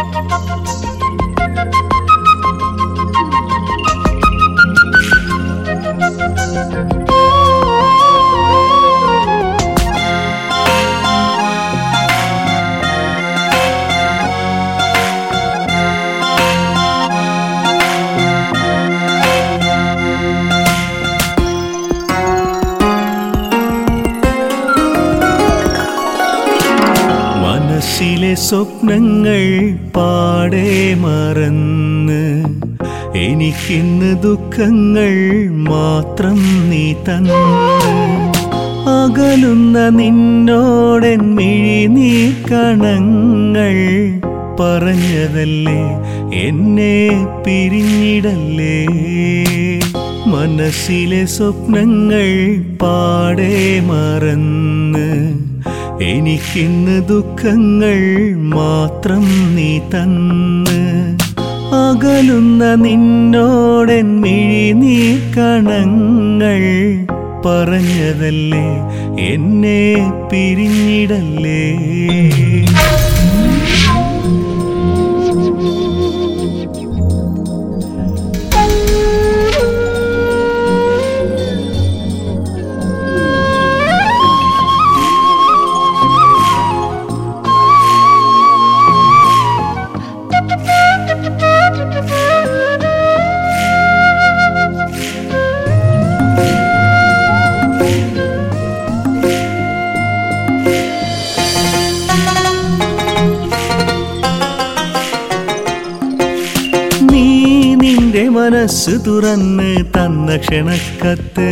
മനസ്സിലെ സ്വപ്നങ്ങൾ പാടെ മറന്ന് എനിക്കിന്ന് ദുഃഖങ്ങൾ മാത്രം നീ തന്ന് അകലുന്ന നിന്നോടൻ മിഴിനീർ കണങ്ങൾ പറഞ്ഞതല്ലേ എന്നെ പിരിഞ്ഞിടല്ലേ മനസ്സിലെ സ്വപ്നങ്ങൾ പാടെ മറന്ന് എനിക്കിന്ന് ദുഃഖങ്ങൾ മാത്രം നീ തന്ന് അകലുന്ന നിന്നോടൻ മിഴിനീർ കണങ്ങൾ പറഞ്ഞതല്ലേ എന്നെ പിരിഞ്ഞിടല്ലേ നീ നിന്റെ മനസ്സ് തുറന്ന് തന്ന ക്ഷണക്കത്ത്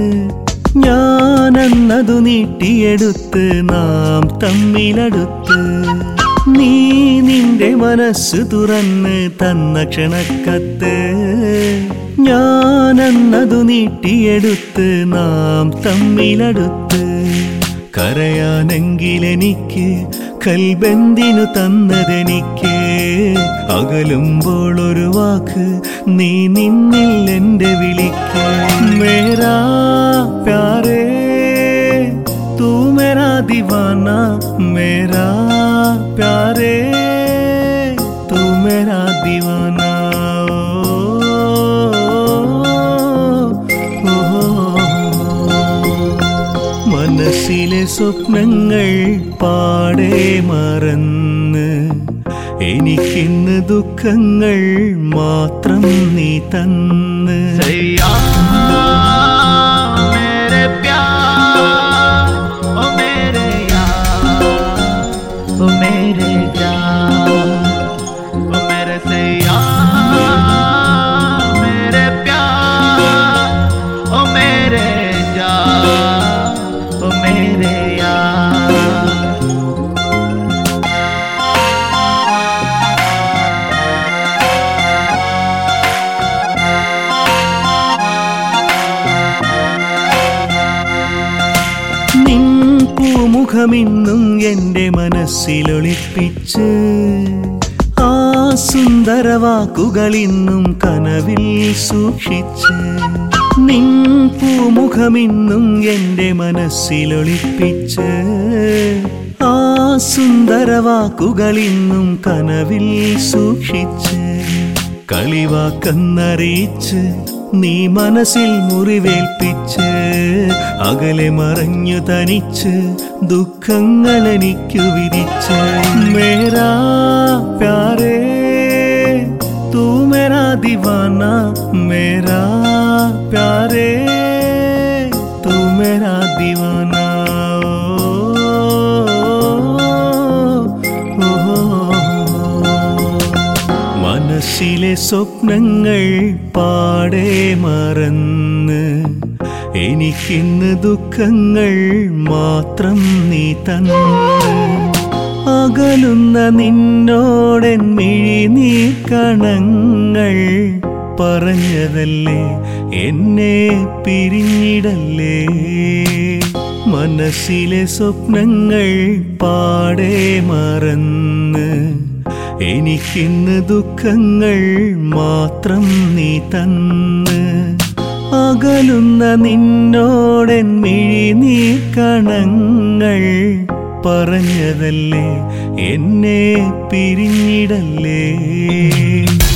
ഞാനെന്നതു നീട്ടിയെടുത്ത് നാം തമ്മിലടുത്ത് നീ നിന്റെ മനസ്സ് തുറന്ന് തന്ന ക്ഷണക്കത്ത് ഞാനെന്നതു നീട്ടിയെടുത്ത് നാം തമ്മിലടുത്ത് കരയാനെങ്കിലെനിക്ക് കൽബന്തിനു തന്നതെനിക്ക് അകലുമ്പോൾ ഒരു വാക്ക് നീ നിന്നിൽ എന്റെ വിളിക്ക് മേരാ പ്യാരേ തൂ മേരാ ദീവാന മേരാ പ്യാരേ തൂ മേരാ ദീവാന ഓ, ഓ, മനസ്സിലെ സ്വപ്നങ്ങൾ പാടെ മറന്ന് എനിക്കിന്ന് ദുഃഖങ്ങൾ മാത്രം നീ തന്ന് सैया मेरे प्यार ओ मेरे यार ओ मेरे यार ओ मेरे सैया मेरे प्यार ओ मेरे यार ओ मेरे यार നിൻ പൂമുഖമിന്നും എൻ്റെ മനസ്സിലൊളിപ്പിച്ച് ആ സുന്ദര വാക്കുകൾ ഇന്നും കനവിൽ സൂക്ഷിച്ച് നിൻ പൂമുഖമിന്നും എൻ്റെ മനസ്സിലൊളിപ്പിച്ച് ആ സുന്ദര വാക്കുകൾ ഇന്നും കനവിൽ സൂക്ഷിച്ച് കളിവാക്കെന്നറിയിച്ച് നീ മനസ്സിൽ മുറിവേൽപ്പിച്ച് അകലെ മറഞ്ഞു തനിച്ച് ദുഃഖങ്ങൾ എനിക്കു വിധിച്ച് മേരാ പ്യാരേ തൂ മേരാ ദീവാന മേരാ പ്യാരേ തൂ മേരാ ദീവാന ഓ, ഓ, മനസ്സിലെ സ്വപ്നങ്ങൾ പാടെ മറന്ന് എനിക്കിന്ന് ദുഃഖങ്ങൾ മാത്രം നീ തന്ന് അകലുന്ന നിന്നോടൻ മിഴിനീർ കണങ്ങൾ പറഞ്ഞതല്ലേ എന്നെ പിരിഞ്ഞിടല്ലേ മനസ്സിലെ സ്വപ്നങ്ങൾ പാടെ മറന്ന് എനിക്കിന്ന് ദുഃഖങ്ങൾ മാത്രം നീ തന്ന് അകലുന്ന നിന്നോടൻ മിഴിനീർ കണങ്ങൾ പറഞ്ഞതല്ലേ എന്നെ പിരിഞ്ഞിടല്ലേ